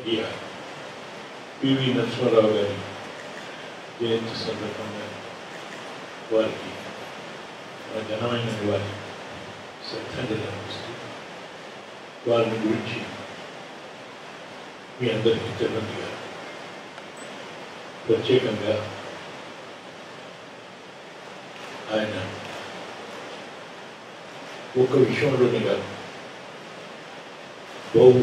స్వర్గీయ పివి నరసింహారావు గారి జయంతి సందర్భంగా వారికి మన ఘనమైన వారి శ్రద్ధాంజలి అర్పిస్తూ వారిని గురించి మీ అందరికీ తెలియదుగా ప్రత్యేకంగా ఆయన ఒక విషయంలోనే కాదు బహు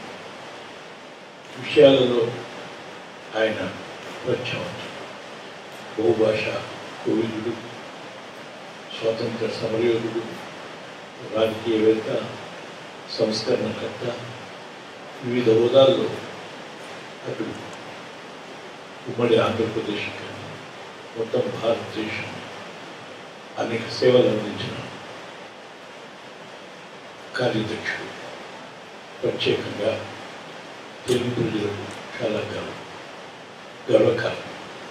విషయాలలో ఆయన ప్రత్యక్షం బహుభాష కోవిదుడు స్వాతంత్ర సమరయోధుడు రాజకీయవేత్త సంస్కరణకర్త వివిధ హోదాల్లో అటు ఉమ్మడి ఆంధ్రప్రదేశ్ కానీ మొత్తం భారతదేశం అనేక సేవలు అందించిన కార్యదక్షుడు ప్రత్యేకంగా తెలుగు ప్రజలకు చాలా గర్వ గర్వకారం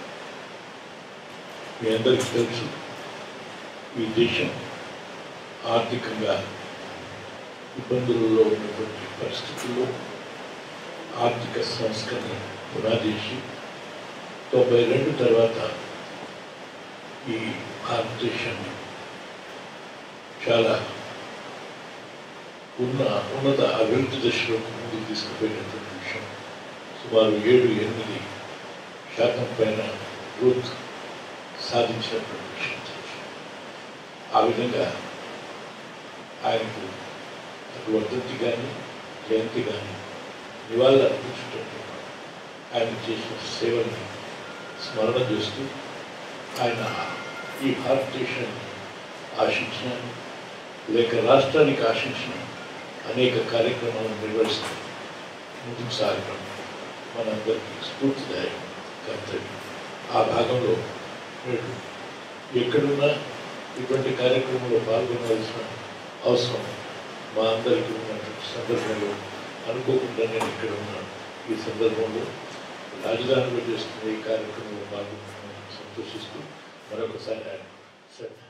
మీ అందరికీ తెలుసు ఈ దేశం ఆర్థికంగా ఇబ్బందులలో ఉన్నటువంటి పరిస్థితుల్లో ఆర్థిక సంస్కరణ పునాదేశి తొంభై రెండు తర్వాత ఈ భారతదేశాన్ని చాలా ఉన్న ఉన్నత అభివృద్ధి దశలోకి ముందుకు తీసుకుపోయినటువంటి విషయం సుమారు ఏడు ఎనిమిది శాతం పైన గ్రోత్ సాధించినటువంటి విషయం తెలుసు. ఆ విధంగా ఆయనకు అటు వర్ధంతి కానీ జయంతి కానీ నివాళులు అర్పించటంతో ఆయన చేసిన సేవల్ని స్మరణ చేస్తూ ఆయన ఈ భారతదేశాన్ని ఆశించిన లేక రాష్ట్రానికి ఆశించిన అనేక కార్యక్రమాలను నిర్వహిస్తూ ముందుకు సాగడం మనందరికీ స్ఫూర్తిదాయకం కర్తవ్యం ఆ భాగంలో మీరు ఎక్కడున్నా ఇటువంటి కార్యక్రమంలో పాల్గొనవలసిన అవసరం మా అందరికీ ఉన్నటువంటి సందర్భంలో అనుకోకుండా నేను ఇక్కడ ఉన్నాను ఈ సందర్భంలో రాజధానిలో చేస్తున్న ఈ కార్యక్రమంలో పాల్గొన్నాను సంతోషిస్తూ మరొకసారి ఆయన శ్రద్ధ